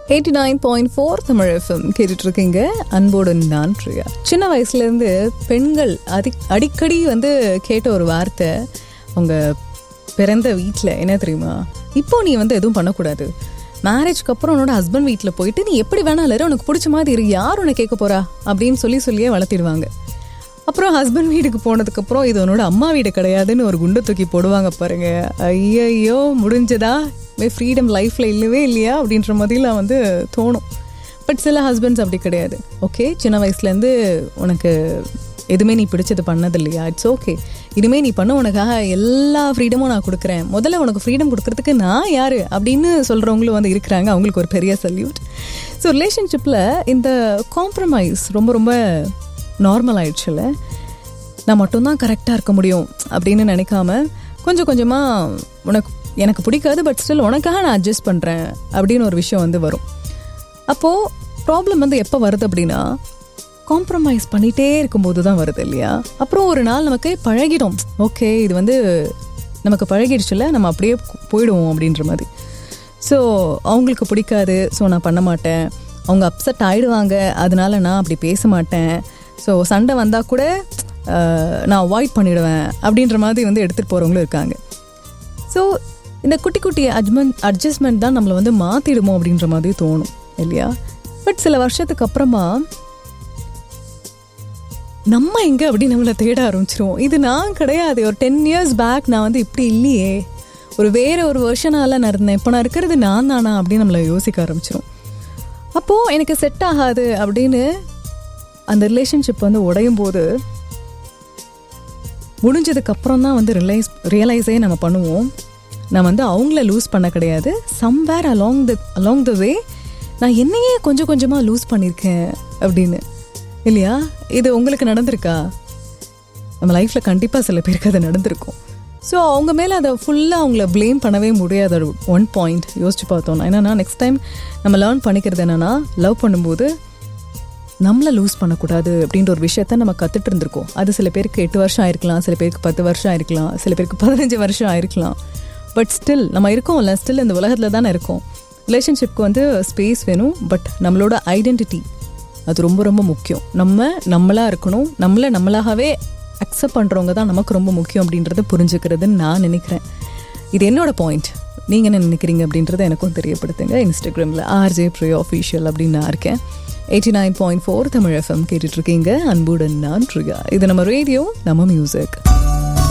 eighty nine point four Tamil FM கேட்டுட்டு இருக்கீங்க அன்போடு நான் பிரியா சின்ன வயசுலேருந்து பெண்கள் அதி அடிக்கடி வந்து கேட்ட ஒரு வார்த்தை அவங்க பிறந்த வீட்டில் என்ன தெரியுமா இப்போ நீ வந்து எதுவும் பண்ணக்கூடாது மேரேஜ்க்கு அப்புறம் உன்னோட ஹஸ்பண்ட் வீட்டில் போயிட்டு நீ எப்படி வேணாலும் இரு, உனக்கு பிடிச்ச மாதிரி இரு யார் உன்னை கேட்க போறா அப்படின்னு சொல்லி சொல்லியே வளர்த்திடுவாங்க அப்புறம் ஹஸ்பண்ட் வீட்டுக்கு போனதுக்கப்புறம் இது உன்னோட அம்மா வீடு கிடையாதுன்னு ஒரு குண்டை தூக்கி போடுவாங்க பாருங்க ஐயையோ முடிஞ்சதா ஃப்ரீடம் லைஃப்பில் இல்லவே இல்லையா அப்படின்ற மாதிரிலாம் வந்து தோணும் பட் சில ஹஸ்பண்ட்ஸ் அப்படி கிடையாது ஓகே சின்ன வயசுலேருந்து உனக்கு எதுவுமே நீ பிடிச்சது பண்ணது இல்லையா இட்ஸ் ஓகே இனிமேல் நீ பண்ண உனக்காக எல்லா ஃப்ரீடமும் நான் கொடுக்குறேன் முதல்ல உனக்கு ஃப்ரீடம் கொடுக்கறதுக்கு நான் யார் அப்படின்னு சொல்கிறவங்களும் வந்து இருக்கிறாங்க அவங்களுக்கு ஒரு பெரிய சல்யூட் ஸோ ரிலேஷன்ஷிப்பில் இந்த காம்ப்ரமைஸ் ரொம்ப ரொம்ப நார்மல் ஆயிடுச்சுல நான் மட்டும்தான் கரெக்டாக இருக்க முடியும் அப்படின்னு நினைக்காம கொஞ்சம் கொஞ்சமாக உனக்கு எனக்கு பிடிக்காது பட் ஸ்டில் உனக்காக நான் அட்ஜஸ்ட் பண்ணுறேன் அப்படின்னு ஒரு விஷயம் வந்து வரும் அப்போது ப்ராப்ளம் வந்து எப்போ வருது அப்படின்னா காம்ப்ரமைஸ் பண்ணிகிட்டே இருக்கும்போது தான் வருது இல்லையா அப்புறம் ஒரு நாள் நமக்கு பழகிடும் ஓகே இது வந்து நமக்கு பழகிடுச்சுல நம்ம அப்படியே போயிடுவோம் அப்படின்ற மாதிரி ஸோ அவங்களுக்கு பிடிக்காது ஸோ நான் பண்ண மாட்டேன் அவங்க அப்செட் ஆயிடுவாங்க அதனால நான் அப்படி பேச மாட்டேன் ஸோ சண்டை வந்தால் கூட அஹ், நான் அவாய்ட் பண்ணிடுவேன் அப்படின்ற மாதிரி வந்து எடுத்துகிட்டு போகிறவங்களும் இருக்காங்க ஸோ இந்த குட்டி குட்டி அட்மெண்ட் அட்ஜஸ்ட்மெண்ட் தான் நம்மளை வந்து மாற்றிடுமோ அப்படின்ற மாதிரி தோணும் இல்லையா பட் சில வருஷத்துக்கு அப்புறமா நம்ம எங்க அப்படி நம்மளை தேட ஆரம்பிச்சிருவோம் இது நான் கிடையாது ஒரு டென் இயர்ஸ் பேக் நான் வந்து இப்படி இல்லையே ஒரு வேற ஒரு வருஷனால நான் இருந்தேன் இப்போ நான் இருக்கிறது நான் தானா அப்படின்னு நம்மளை யோசிக்க ஆரம்பிச்சிரும் அப்போது எனக்கு செட் ஆகாது அப்படின்னு அந்த ரிலேஷன்ஷிப் வந்து உடையும் போது முடிஞ்சதுக்கு அப்புறம் தான் வந்து ரியலைஸ் ரியலைஸே நம்ம பண்ணுவோம் நான் வந்து அவங்கள லூஸ் பண்ண கிடையாது somewhere along the along the way நான் என்னையே கொஞ்சம் கொஞ்சமாக லூஸ் பண்ணியிருக்கேன் அப்படின்னு இல்லையா இது உங்களுக்கு நடந்திருக்கா நம்ம லைஃப்பில் கண்டிப்பாக சில பேருக்கு அது நடந்திருக்கும் ஸோ அவங்க மேலே அதை ஃபுல்லாக அவங்கள ப்ளேம் பண்ணவே முடியாது ஒன் பாயிண்ட் யோசிச்சு பார்த்தோம்னா என்னன்னா நெக்ஸ்ட் டைம் நம்ம லேர்ன் பண்ணிக்கிறது என்னன்னா லவ் பண்ணும்போது நம்மளை லூஸ் பண்ணக்கூடாது அப்படின்ற ஒரு விஷயத்த நம்ம கற்றுட்டு இருந்திருக்கோம் அது சில பேருக்கு எட்டு வருஷம் ஆயிருக்கலாம் சில பேருக்கு பத்து வருஷம் ஆயிருக்கலாம் சில பேருக்கு பதினஞ்சு வருஷம் ஆயிருக்கலாம் பட் ஸ்டில் நம்ம இருக்கோம்ல ஸ்டில் இந்த உலகத்தில் தானே இருக்கோம் ரிலேஷன்ஷிப்க்கு வந்து ஸ்பேஸ் வேணும் பட் நம்மளோட ஐடென்டிட்டி அது ரொம்ப ரொம்ப முக்கியம் நம்ம நம்மளாக இருக்கணும் நம்மளை நம்மளாகவே அக்செப்ட் பண்ணுறவங்க தான் நமக்கு ரொம்ப முக்கியம் அப்படின்றத புரிஞ்சுக்கிறதுன்னு நான் நினைக்கிறேன் இது என்னோட பாயிண்ட் நீங்கள் என்ன நினைக்கிறீங்க அப்படின்றத எனக்கும் தெரியப்படுத்துங்க இன்ஸ்டாகிராமில் ஆர்ஜே ப்ரே ஆஃபீஷியல் அப்படின்னு நான் இருக்கேன் eighty nine point four Tamil FM கேட்டுட்ருக்கீங்க அன்புடன் நான் ட்ரிகா இது நம்ம ரேடியோ நம்ம மியூசிக்